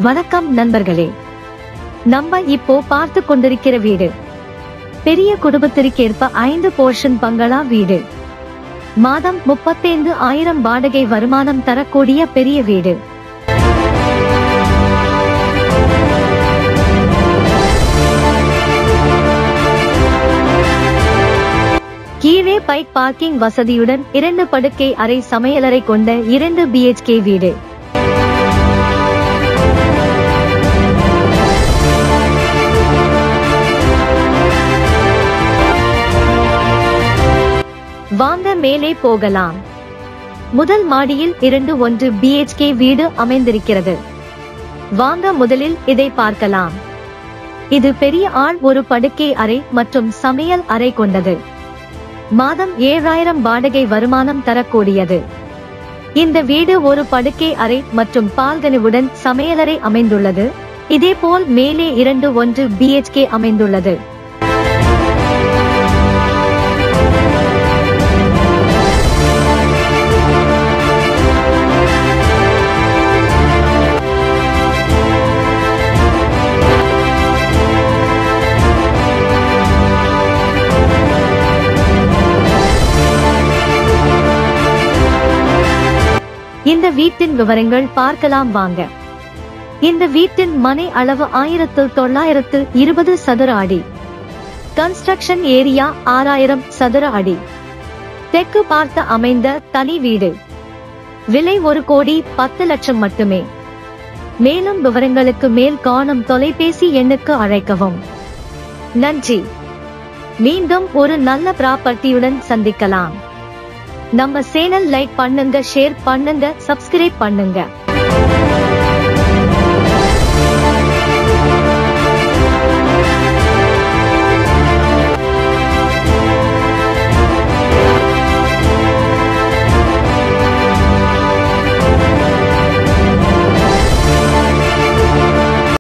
வணக்கம் நண்பர்களே நம்ம இப்போ பார்த்து கொண்டிருக்கிற வீடு பெரிய குடும்பத்திற்கேற்ப ஐந்து போர்ஷன் பங்களா வீடு மாதம் முப்பத்தைந்து ஆயிரம் வாடகை வருமானம் தரக்கூடிய பெரிய வீடு கீழே பைக் பார்க்கிங் வசதியுடன் இரண்டு படுக்கை அறை சமையலறை கொண்ட இரண்டு பிஹெச்கே வீடு வாங்க மேலே போகலாம் முதல் மாடியில் இரண்டு ஒன்று பிஹெச்கே வீடு அமைந்திருக்கிறது வாங்க முதலில் இதை பார்க்கலாம் இது பெரிய ஆள் ஒரு படுக்கை அறை மற்றும் சமையல் அறை கொண்டது மாதம் ஏழாயிரம் வாடகை வருமானம் தரக்கூடியது இந்த வீடு ஒரு படுக்கை அறை மற்றும் பால்கனிவுடன் சமையலறை அமைந்துள்ளது இதேபோல் மேலே இரண்டு ஒன்று பிஹெச்கே அமைந்துள்ளது இந்த வீட்டின் விவரங்கள் பார்க்கலாம் வாங்க இந்த வீட்டின் மனை அளவு ஆயிரத்து தொள்ளாயிரத்து இருபது சதுர அடி கன்ஸ்ட்ரக்ஷன் ஏரியா ஆறாயிரம் சதுர அடி தெற்கு பார்த்து அமைந்த தனி வீடு விலை ஒரு கோடி பத்து லட்சம் மட்டுமே மேலும் விவரங்களுக்கு மேல் காணும் தொலைபேசி எண்ணுக்கு அழைக்கவும் நன்றி மீண்டும் ஒரு நல்ல ப்ராப்பர்ட்டியுடன் சந்திக்கலாம் நம்ம சேனல் லைக் பண்ணுங்க ஷேர் பண்ணுங்க சப்ஸ்கிரைப் பண்ணுங்க